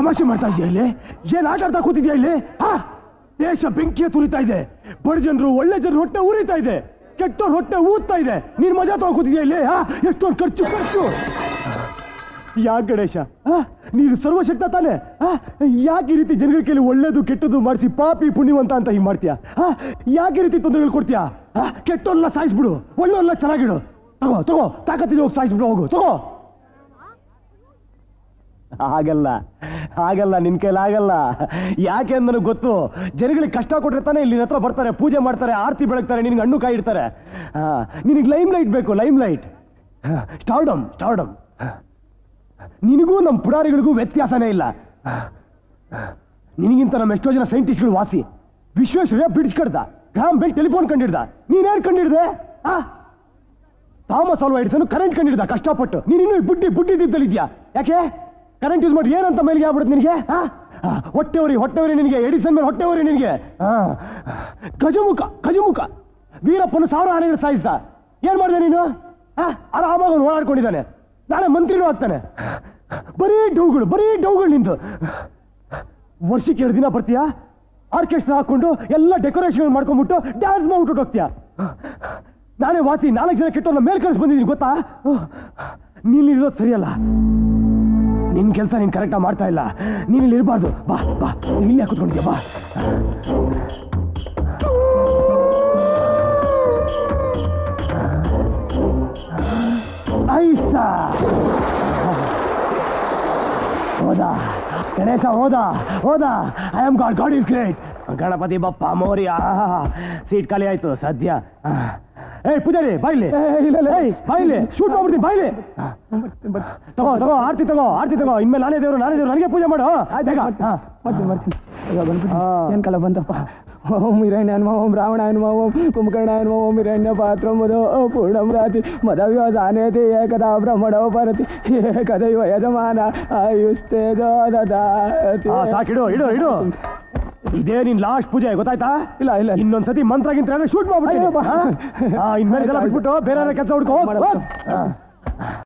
ತಮಾಷೆ ಮಾಡ್ತಾ ಇದೆಯಾ ಇಲ್ಲಿ ಏನ್ ಆಟ ಆಡ್ತಾ ಕೂತಿದ್ಯಾ ಇಲ್ಲಿ ಹಾ ದೇಶ ಬೆಂಕಿಯ ತುರಿತಾ ಇದೆ ಬಡ ಜನರು ಒಳ್ಳೆ ಜನರು ಹೊಟ್ಟೆ ಉರಿತಾ ಇದೆ ಕೆಟ್ಟವ್ರ ಹೊಟ್ಟೆ ಊದ್ತಾ ಇದೆ ನೀನ್ ಮಜಾ ತಗೊಂಡ್ ಕೂತಿದ್ಯಾ ಇಲ್ಲಿ ಹಾ ಎಷ್ಟೊಂದು ಖರ್ಚು ಖರ್ಚು ಯಾಕೆ ಗಣೇಶ ಆ? ನೀನು ಸರ್ವಶಕ್ತ ತಾನೆ ಆ? ಯಾಕೆ ಈ ರೀತಿ ಜನಗಳ ಕೈಲಿ ಒಳ್ಳೇದು ಕೆಟ್ಟದ್ದು ಮಾಡಿಸಿ ಪಾಪಿ ಪುಣ್ಯವಂತ ಅಂತ ಹಿಂಗ್ ಮಾಡ್ತೀಯಾ ಆ? ಯಾಕೆ ಈ ರೀತಿ ತೊಂದರೆಗಳು ಕೊಡ್ತೀಯಾ ಆ? ಕೆಟ್ಟವ್ರನ್ನ ಸಾಯಿಸ್ಬಿಡು ಒಳ್ಳೆಯವ್ರನ್ನ ಚೆನ್ನಾಗಿಡು ತಗೋ ತಗೋ ತಾಕತ್ತಿದೆ ಹೋಗಿ ಸಾಯಿಸ್ಬಿಡು ಹೋಗು ತಗೋ ಆಗಲ್ಲ ಆಗಲ್ಲ ನಿನ್ ಕೈಲಿ ಆಗಲ್ಲ ಯಾಕೆ ಅಂತ ನನಗೆ ಗೊತ್ತು ಜನಗಳಿಗೆ ಕಷ್ಟ ಕೊಟ್ರೆ ತಾನೇ ಇಲ್ಲಿ ನಿನ್ ಹತ್ರ ಬರ್ತಾರೆ ಪೂಜೆ ಮಾಡ್ತಾರೆ ಆರತಿ ಬೆಳಗ್ತಾರೆ ನಿನ್ಗೆ ಹಣ್ಣು ಕಾಯಿ ಇಡ್ತಾರೆ ನಿನಗೆ ಲೈಮ್ ಲೈಟ್ ಬೇಕು ಲೈಮ್ ಲೈಟ್ ಸ್ಟಾರ್ಡಮ್ ಸ್ಟಾರ್ಡಮ್ ನಿನಗೂ ನಮ್ಮ ಪುಡಾರಿಗಳಿಗೂ ವ್ಯತ್ಯಾಸನೇ ಇಲ್ಲ ನಿನಗಿಂತ ನಮ್ಮ ಎಷ್ಟೋ ಜನ ಸೈಂಟಿಸ್ಟ್ಗಳು ವಾಸಿ ವಿಶ್ವೇಶ್ವರಯ್ಯ ಬಿಡಿಸ್ಕಡ್ದ ಗ್ರಾಮ್ ಬೆಲ್ ಟೆಲಿಫೋನ್ ಕಂಡಿಡ್ದ ನೀನೇನ್ ಕಂಡಿಡ್ದೆ ಆ ಥಾಮಸ್ ಆಲ್ವಾ ಎಡಿಸನ್ ಕರೆಂಟ್ ಕಂಡಿಡ್ದ ಕಷ್ಟಪಟ್ಟು ನೀನು ಇನ್ನೂ ಈ ಬುಡ್ಡಿ ಬುಡ್ಡಿ ದಿಬ್ಬದಲ್ಲಿದ್ಯಾ ಯಾಕೆ ಕರೆಂಟ್ ಯೂಸ್ ಮಾಡಿ ಏನಂತ ಮೇಲಿಗೆ ಆಗ್ಬಿಡುತ್ತೆ ನಿನಗೆ ಆ? ಆ, ಹೊಟ್ಟೆವರಿ ಹೊಟ್ಟೆವರಿ ನಿನಗೆ ಎಡಿಸನ್ ಮೇಲೆ ಹೊಟ್ಟೆವರಿ ನಿನಗೆ ಆ. ಗಜಮುಖ ಗಜಮುಖ ವೀರಪ್ಪನ ಸಾವಿರ ಆನೆಗಳು ಸಾಯಿಸ್ದ ಏನ್ ಮಾಡಿದೆ ನೀನು ಆ? ಆರಾಮಾಗಿ ಅವ್ನು ಓಡಾಡ್ಕೊಂಡಿದ್ದಾನೆ ನಾಳೆ ಮಂತ್ರಿನೂ ಆಗ್ತಾನೆ ಬರೀ ಡೌಗಳು ಬರೀ ಡೌಗಳು ನಿಂದು ವರ್ಷಕ್ಕೆ ಎರಡು ದಿನ ಬರ್ತೀಯಾ ಆರ್ಕೆಸ್ಟ್ರಾ ಹಾಕೊಂಡು ಎಲ್ಲ ಡೆಕೋರೇಷನ್ ಮಾಡ್ಕೊಂಡ್ಬಿಟ್ಟು ಡ್ಯಾನ್ಸ್ ಮಾಡ್ಬಿಟ್ಟು ಹೋಗ್ತೀಯಾ ನಾನೇ ವಾಸಿ ನಾಲ್ಕು ಜನ ಕೆಟ್ಟವ್ರನ್ನ ಮೇಲ್ ಕಳಿಸ್ ಬಂದಿದ್ದೀನಿ ಗೊತ್ತಾ ನೀನ್ ಇರೋದು ಸರಿಯಲ್ಲ ನಿನ್ ಕೆಲಸ ನೀನ್ ಕರೆಕ್ಟಾಗಿ ಮಾಡ್ತಾ ಇಲ್ಲ ನೀನ್ ಇಲ್ಲಿ ಇರಬಾರ್ದು ಬಾ ಬಾ ಇಲ್ಲಿ ಕೂತ್ಕೊಂಡಿದ್ಯಾ ಬಾ ಐಸಾ ಹೋದ ಗಣೇಶ ಹೋದ ಹೋದ I am god god is great Ganapati Bappa Morya seat ಖಾಲಿ ಆಯ್ತು ಸದ್ಯ ಏಯ್ ಪೂಜಾರಿ ಬಾಯ್ಲಿ ಏಯ್ ಬಾಯ್ಲಿ ಶೂಟ್ ಮಾಡ್ಬಿಡ್ತೀನಿ ಬಾಯ್ಲಿ ತಗೋ ತಗೋ ಆರ್ತಿ ತಗೋ ಆರ್ತಿ ತಗೋ ಇನ್ಮೇಲೆ ನಾನೇ ದೇವರು ನಾನೇ ದೇವರು ನನಗೆ ಪೂಜೆ ಮಾಡು ಬೇಗ ಹಾ. ಬರ್ತೀನಿ ಬರ್ತೀನಿ ಅಯ್ಯೋ ಗಣಪತಿ ಹಾ. ಏನ್ ಕಾಲ ಬಂತಪ್ಪ ಓಂ ಹಿರಣ್ಯನ್ಮ ಓಂ ರಾವಣಾಯನ್ಮ ಓಂ ಕುಂಭಕರ್ಣಾಯನ್ಮ ಓಂ ಹಿರಣ್ಯ ಪಾತ್ರ ಮದೋ ಪೂರ್ಣಂ ರಾತಿ ಮದವ್ಯೋ ಜಾನೇತಿ ಏಕದಾ ಬ್ರಹ್ಮಣೋ ಪರತಿ ಏಕದೈವ ಯಜಮಾನ ಆಯುಸ್ತೇಜೋ ದದಾತಿ ಹಾ, ಸಾಕಿಡು ಇಡು ಇಡು ಇದೇ ನಿನ್ ಲಾಸ್ಟ್ ಪೂಜೆ ಗೊತ್ತಾಯ್ತಾ ಇಲ್ಲ ಇಲ್ಲ ಇನ್ನೊಂದ್ಸತಿ ಮಂತ್ರ ಗಿಂತ್ರ ಶೂಟ್ ಮಾಡ್ಬಿಟ್ಟು ಅಯ್ಯೋ, ಬಾ. ಇನ್ಮೇಲೆ ಇದೆಲ್ಲ ಬಿಟ್ಬಿಟ್ಟು ಬೇರೆ ಕೆಲಸ ಹುಡ್ಕೋ ಹೋಗ್, ಮಾಡಲ್ಲ. ಹೋಗ್. ಹಾ.